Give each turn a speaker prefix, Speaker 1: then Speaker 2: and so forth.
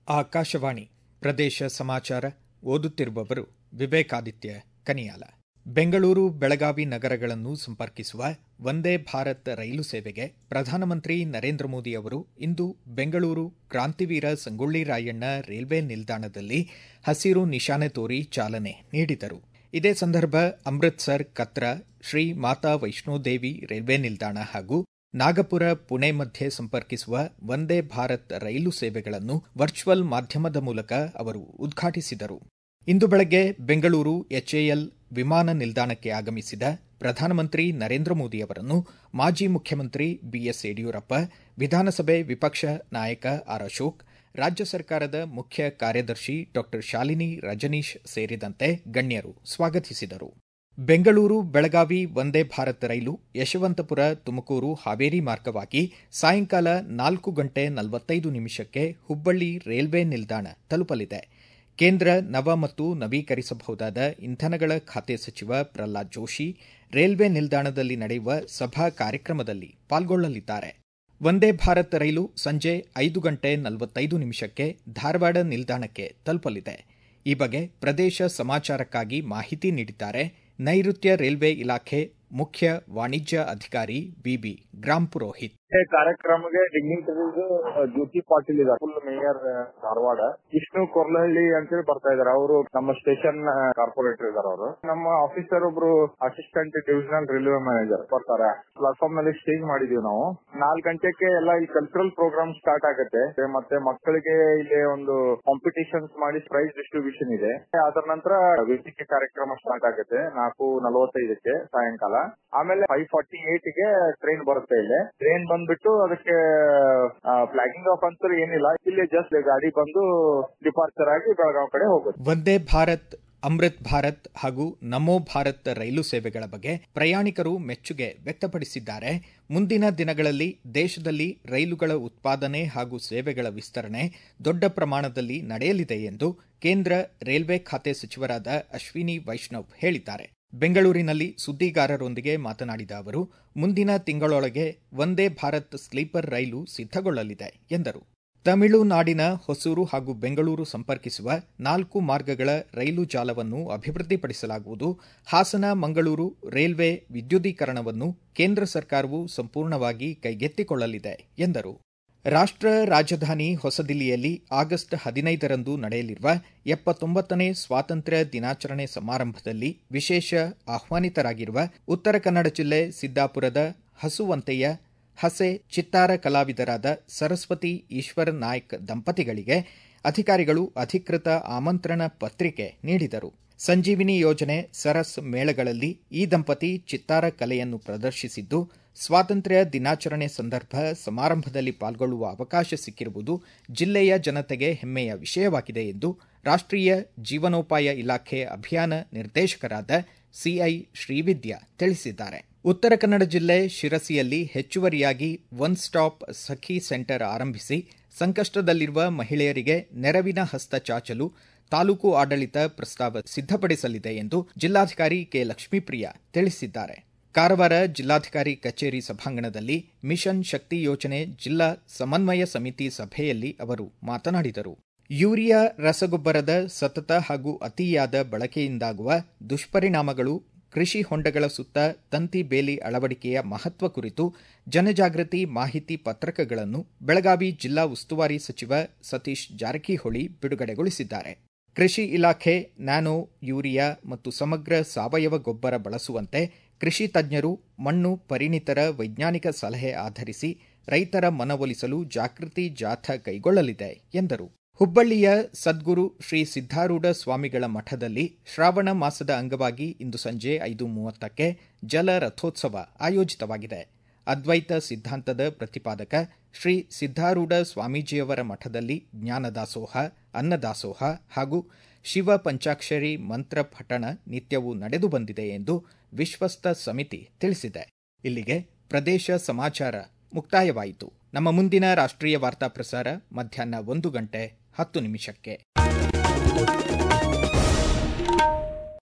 Speaker 1: ಆಕಾಶವಾಣಿ ಪ್ರದೇಶ ಸಮಾಚಾರ ಓದುತ್ತಿರುವವರು ವಿವೇಕಾದಿತ್ಯ ಕನಿಯಾಲ ಬೆಂಗಳೂರು ಬೆಳಗಾವಿ ನಗರಗಳನ್ನು ಸಂಪರ್ಕಿಸುವ ವಂದೇ ಭಾರತ್ ರೈಲು ಸೇವೆಗೆ ಪ್ರಧಾನಮಂತ್ರಿ ನರೇಂದ್ರ ಮೋದಿ ಅವರು ಇಂದು ಬೆಂಗಳೂರು ಕ್ರಾಂತಿವೀರ ಸಂಗೊಳ್ಳಿ ರಾಯಣ್ಣ ರೈಲ್ವೆ ನಿಲ್ದಾಣದಲ್ಲಿ ಹಸಿರು ನಿಶಾನೆ ತೋರಿ ಚಾಲನೆ ನೀಡಿದರು ಇದೇ ಸಂದರ್ಭ ಅಮೃತ್ಸರ್ ಕತ್ರಾ ಶ್ರೀ ಮಾತಾ ವೈಷ್ಣೋದೇವಿ ರೈಲ್ವೆ ನಿಲ್ದಾಣ ಹಾಗೂ ನಾಗಪುರ ಪುಣೆ ಮಧ್ಯೆ ಸಂಪರ್ಕಿಸುವ ವಂದೇ ಭಾರತ್ ರೈಲು ಸೇವೆಗಳನ್ನು ವರ್ಚುವಲ್ ಮಾಧ್ಯಮದ ಮೂಲಕ ಅವರು ಉದ್ಘಾಟಿಸಿದರು ಇಂದು ಬೆಳಗ್ಗೆ ಬೆಂಗಳೂರು ಎಚ್ಎಎಲ್ ವಿಮಾನ ನಿಲ್ದಾಣಕ್ಕೆ ಆಗಮಿಸಿದ ಪ್ರಧಾನಮಂತ್ರಿ ನರೇಂದ್ರ ಮೋದಿ ಅವರನ್ನು ಮಾಜಿ ಮುಖ್ಯಮಂತ್ರಿ ಬಿಎಸ್ ಯಡಿಯೂರಪ್ಪ ವಿಧಾನಸಭೆ ವಿಪಕ್ಷ ನಾಯಕ ಆರ್ ಅಶೋಕ್ ರಾಜ್ಯ ಸರ್ಕಾರದ ಮುಖ್ಯ ಕಾರ್ಯದರ್ಶಿ ಡಾ ಶಾಲಿನಿ ರಜನೀಶ್ ಸೇರಿದಂತೆ ಗಣ್ಯರು ಸ್ವಾಗತಿಸಿದರು ಬೆಂಗಳೂರು ಬೆಳಗಾವಿ ವಂದೇ ಭಾರತ್ ರೈಲು ಯಶವಂತಪುರ ತುಮಕೂರು ಹಾವೇರಿ ಮಾರ್ಗವಾಗಿ ಸಾಯಂಕಾಲ ನಾಲ್ಕು ಗಂಟೆ ನಲವತ್ತೈದು ನಿಮಿಷಕ್ಕೆ ಹುಬ್ಬಳ್ಳಿ ರೈಲ್ವೆ ನಿಲ್ದಾಣ ತಲುಪಲಿದೆ ಕೇಂದ್ರ ನವ ಮತ್ತು ನವೀಕರಿಸಬಹುದಾದ ಇಂಧನಗಳ ಖಾತೆ ಸಚಿವ ಪ್ರಹ್ಲಾದ್ ಜೋಶಿ ರೈಲ್ವೆ ನಿಲ್ದಾಣದಲ್ಲಿ ನಡೆಯುವ ಸಭಾ ಕಾರ್ಯಕ್ರಮದಲ್ಲಿ ಪಾಲ್ಗೊಳ್ಳಲಿದ್ದಾರೆ ವಂದೇ ಭಾರತ್ ರೈಲು ಸಂಜೆ ಐದು ಗಂಟೆ ನಲವತ್ತೈದು ನಿಮಿಷಕ್ಕೆ ಧಾರವಾಡ ನಿಲ್ದಾಣಕ್ಕೆ ತಲುಪಲಿದೆ ಈ ಬಗ್ಗೆ ಪ್ರದೇಶ ಸಮಾಚಾರಕ್ಕಾಗಿ ಮಾಹಿತಿ ನೀಡಿದ್ದಾರೆ ನೈಋತ್ಯ ರೈಲ್ವೆ ಇಲಾಖೆ ಮುಖ್ಯ ವಾಣಿಜ್ಯ ಅಧಿಕಾರಿ ಬಿಬಿ ಗ್ರಾಮ್ ಪುರೋಹಿತ್
Speaker 2: ಕಾರ್ಯಕ್ರಮಕ್ಕೆ ಡಿಗ್ನಿಟರೀಸ್ ಜ್ಯೋತಿ ಪಾಟೀಲ್ ಇದ್ದಾರೆ ಫುಲ್ ಮೇಯರ್ ಧಾರವಾಡ ವಿಷ್ಣು ಕೊರ್ಲಹಳ್ಳಿ ಅಂತೇಳಿ ಬರ್ತಾ ಇದಾರೆ ಅವರು ನಮ್ಮ ಸ್ಟೇಷನ್ ಕಾರ್ಪೊರೇಟರ್ ಇದಾರೆ ಅವರು ನಮ್ಮ ಆಫೀಸರ್ ಒಬ್ರು ಅಸಿಸ್ಟೆಂಟ್ ಡಿವಿಷನಲ್ ರೈಲ್ವೆ ಮ್ಯಾನೇಜರ್ ಬರ್ತಾರೆ ಪ್ಲಾಟ್ಫಾರ್ಮ್ ನಲ್ಲಿ ಸ್ಟೇಜ್ ಮಾಡಿದೀವಿ ನಾವು ನಾಲ್ಕು ಗಂಟೆಗೆ ಎಲ್ಲ ಈ ಕಲ್ಚರಲ್ ಪ್ರೋಗ್ರಾಮ್ ಸ್ಟಾರ್ಟ್ ಆಗುತ್ತೆ ಮತ್ತೆ ಮಕ್ಕಳಿಗೆ ಇಲ್ಲಿ ಒಂದು ಕಾಂಪಿಟೇಷನ್ಸ್ ಮಾಡಿ ಪ್ರೈಸ್ ಡಿಸ್ಟ್ರಿಬ್ಯೂಷನ್ ಇದೆ ಅದರ ನಂತರ ವೇದಿಕೆ ಕಾರ್ಯಕ್ರಮ ಸ್ಟಾರ್ಟ್ ಆಗುತ್ತೆ ನಾಲ್ಕು ನಲವತ್ತೈದಕ್ಕೆ ಸಾಯಂಕಾಲ ಆಮೇಲೆ ಫೈವ್ ಫಾರ್ಟಿ ಏಟ್ ಗೆ ಟ್ರೈನ್ ಬರುತ್ತೆ ಇಲ್ಲಿ ಟ್ರೈನ್ ಬಂದ್ಬಿಟ್ಟು ಅದಕ್ಕೆ ಫ್ಲಾಗಿಂಗ್ ಆಫ್ ಅಂತ ಏನಿಲ್ಲ ಇಲ್ಲಿ ಜಸ್ಟ್ ಗಾಡಿ ಬಂದು ಡಿಪಾರ್ಚರ್ ಆಗಿ ಬೆಳಗಾವ್ ಕಡೆ ಹೋಗುತ್ತೆ
Speaker 1: ವಂದೇ ಭಾರತ್ ಅಮೃತ್ ಭಾರತ್ ಹಾಗೂ ನಮೋ ಭಾರತ್ ರೈಲು ಸೇವೆಗಳ ಬಗ್ಗೆ ಪ್ರಯಾಣಿಕರು ಮೆಚ್ಚುಗೆ ವ್ಯಕ್ತಪಡಿಸಿದ್ದಾರೆ ಮುಂದಿನ ದಿನಗಳಲ್ಲಿ ದೇಶದಲ್ಲಿ ರೈಲುಗಳ ಉತ್ಪಾದನೆ ಹಾಗೂ ಸೇವೆಗಳ ವಿಸ್ತರಣೆ ದೊಡ್ಡ ಪ್ರಮಾಣದಲ್ಲಿ ನಡೆಯಲಿದೆ ಎಂದು ಕೇಂದ್ರ ರೈಲ್ವೆ ಖಾತೆ ಸಚಿವರಾದ ಅಶ್ವಿನಿ ವೈಷ್ಣವ್ ಹೇಳಿದ್ದಾರೆ ಬೆಂಗಳೂರಿನಲ್ಲಿ ಸುದ್ದಿಗಾರರೊಂದಿಗೆ ಮಾತನಾಡಿದ ಅವರು ಮುಂದಿನ ತಿಂಗಳೊಳಗೆ ವಂದೇ ಭಾರತ್ ಸ್ಲೀಪರ್ ರೈಲು ಸಿದ್ದಗೊಳ್ಳಲಿದೆ ಎಂದರು ತಮಿಳುನಾಡಿನ ಹೊಸೂರು ಹಾಗೂ ಬೆಂಗಳೂರು ಸಂಪರ್ಕಿಸುವ ನಾಲ್ಕು ಮಾರ್ಗಗಳ ರೈಲು ಜಾಲವನ್ನು ಅಭಿವೃದ್ಧಿಪಡಿಸಲಾಗುವುದು ಹಾಸನ ಮಂಗಳೂರು ರೈಲ್ವೆ ವಿದ್ಯುದೀಕರಣವನ್ನು ಕೇಂದ್ರ ಸರ್ಕಾರವು ಸಂಪೂರ್ಣವಾಗಿ ಕೈಗೆತ್ತಿಕೊಳ್ಳಲಿದೆ ಎಂದರು ರಾಷ್ಟ್ರ ರಾಜಧಾನಿ ಹೊಸದಿಲ್ಲಿಯಲ್ಲಿ ಆಗಸ್ಟ್ ಹದಿನೈದರಂದು ನಡೆಯಲಿರುವ ಎಪ್ಪತ್ತೊಂಬತ್ತನೇ ಸ್ವಾತಂತ್ರ್ಯ ದಿನಾಚರಣೆ ಸಮಾರಂಭದಲ್ಲಿ ವಿಶೇಷ ಆಹ್ವಾನಿತರಾಗಿರುವ ಉತ್ತರ ಕನ್ನಡ ಜಿಲ್ಲೆ ಸಿದ್ದಾಪುರದ ಹಸುವಂತೆಯ ಹಸೆ ಚಿತ್ತಾರ ಕಲಾವಿದರಾದ ಸರಸ್ವತಿ ಈಶ್ವರ ನಾಯ್ಕ್ ದಂಪತಿಗಳಿಗೆ ಅಧಿಕಾರಿಗಳು ಅಧಿಕೃತ ಆಮಂತ್ರಣ ಪತ್ರಿಕೆ ನೀಡಿದರು ಸಂಜೀವಿನಿ ಯೋಜನೆ ಸರಸ್ ಮೇಳಗಳಲ್ಲಿ ಈ ದಂಪತಿ ಚಿತ್ತಾರ ಕಲೆಯನ್ನು ಪ್ರದರ್ಶಿಸಿದ್ದು ಸ್ವಾತಂತ್ರ್ಯ ದಿನಾಚರಣೆ ಸಂದರ್ಭ ಸಮಾರಂಭದಲ್ಲಿ ಪಾಲ್ಗೊಳ್ಳುವ ಅವಕಾಶ ಸಿಕ್ಕಿರುವುದು ಜಿಲ್ಲೆಯ ಜನತೆಗೆ ಹೆಮ್ಮೆಯ ವಿಷಯವಾಗಿದೆ ಎಂದು ರಾಷ್ಟ್ರೀಯ ಜೀವನೋಪಾಯ ಇಲಾಖೆ ಅಭಿಯಾನ ನಿರ್ದೇಶಕರಾದ ಸಿಐ ಶ್ರೀವಿದ್ಯಾ ತಿಳಿಸಿದ್ದಾರೆ ಉತ್ತರ ಕನ್ನಡ ಜಿಲ್ಲೆ ಶಿರಸಿಯಲ್ಲಿ ಹೆಚ್ಚುವರಿಯಾಗಿ ಒನ್ ಸ್ಟಾಪ್ ಸಖಿ ಸೆಂಟರ್ ಆರಂಭಿಸಿ ಸಂಕಷ್ಟದಲ್ಲಿರುವ ಮಹಿಳೆಯರಿಗೆ ನೆರವಿನ ಹಸ್ತ ಚಾಚಲು ತಾಲೂಕು ಆಡಳಿತ ಪ್ರಸ್ತಾವ ಸಿದ್ದಪಡಿಸಲಿದೆ ಎಂದು ಜಿಲ್ಲಾಧಿಕಾರಿ ಕೆ ಲಕ್ಷ್ಮೀಪ್ರಿಯ ತಿಳಿಸಿದ್ದಾರೆ ಕಾರವಾರ ಜಿಲ್ಲಾಧಿಕಾರಿ ಕಚೇರಿ ಸಭಾಂಗಣದಲ್ಲಿ ಮಿಷನ್ ಶಕ್ತಿ ಯೋಜನೆ ಜಿಲ್ಲಾ ಸಮನ್ವಯ ಸಮಿತಿ ಸಭೆಯಲ್ಲಿ ಅವರು ಮಾತನಾಡಿದರು ಯೂರಿಯಾ ರಸಗೊಬ್ಬರದ ಸತತ ಹಾಗೂ ಅತಿಯಾದ ಬಳಕೆಯಿಂದಾಗುವ ದುಷ್ಪರಿಣಾಮಗಳು ಕೃಷಿ ಹೊಂಡಗಳ ಸುತ್ತ ತಂತಿ ಬೇಲಿ ಅಳವಡಿಕೆಯ ಮಹತ್ವ ಕುರಿತು ಜನಜಾಗೃತಿ ಮಾಹಿತಿ ಪತ್ರಕಗಳನ್ನು ಬೆಳಗಾವಿ ಜಿಲ್ಲಾ ಉಸ್ತುವಾರಿ ಸಚಿವ ಸತೀಶ್ ಜಾರಕಿಹೊಳಿ ಬಿಡುಗಡೆಗೊಳಿಸಿದ್ದಾರೆ ಕೃಷಿ ಇಲಾಖೆ ನ್ಯಾನೋ ಯೂರಿಯಾ ಮತ್ತು ಸಮಗ್ರ ಸಾವಯವ ಗೊಬ್ಬರ ಬಳಸುವಂತೆ ಕೃಷಿ ತಜ್ಞರು ಮಣ್ಣು ಪರಿಣಿತರ ವೈಜ್ಞಾನಿಕ ಸಲಹೆ ಆಧರಿಸಿ ರೈತರ ಮನವೊಲಿಸಲು ಜಾಗೃತಿ ಜಾಥಾ ಕೈಗೊಳ್ಳಲಿದೆ ಎಂದರು ಹುಬ್ಬಳ್ಳಿಯ ಸದ್ಗುರು ಶ್ರೀ ಸಿದ್ದಾರೂಢ ಸ್ವಾಮಿಗಳ ಮಠದಲ್ಲಿ ಶ್ರಾವಣ ಮಾಸದ ಅಂಗವಾಗಿ ಇಂದು ಸಂಜೆ ಐದು ಮೂವತ್ತಕ್ಕೆ ಜಲ ರಥೋತ್ಸವ ಆಯೋಜಿತವಾಗಿದೆ ಅದ್ವೈತ ಸಿದ್ಧಾಂತದ ಪ್ರತಿಪಾದಕ ಶ್ರೀ ಸಿದ್ದಾರೂಢ ಸ್ವಾಮೀಜಿಯವರ ಮಠದಲ್ಲಿ ಜ್ಞಾನದಾಸೋಹ ಅನ್ನದಾಸೋಹ ಹಾಗೂ ಶಿವ ಪಂಚಾಕ್ಷರಿ ಮಂತ್ರ ಪಠಣ ನಿತ್ಯವೂ ನಡೆದು ಬಂದಿದೆ ಎಂದು ವಿಶ್ವಸ್ತ ಸಮಿತಿ ತಿಳಿಸಿದೆ ಇಲ್ಲಿಗೆ ಪ್ರದೇಶ ಸಮಾಚಾರ ಮುಕ್ತಾಯವಾಯಿತು ನಮ್ಮ ಮುಂದಿನ ರಾಷ್ಟ್ರೀಯ ವಾರ್ತಾ ಪ್ರಸಾರ ಮಧ್ಯಾಹ್ನ ಒಂದು ಗಂಟೆ ಹತ್ತು ನಿಮಿಷಕ್ಕೆ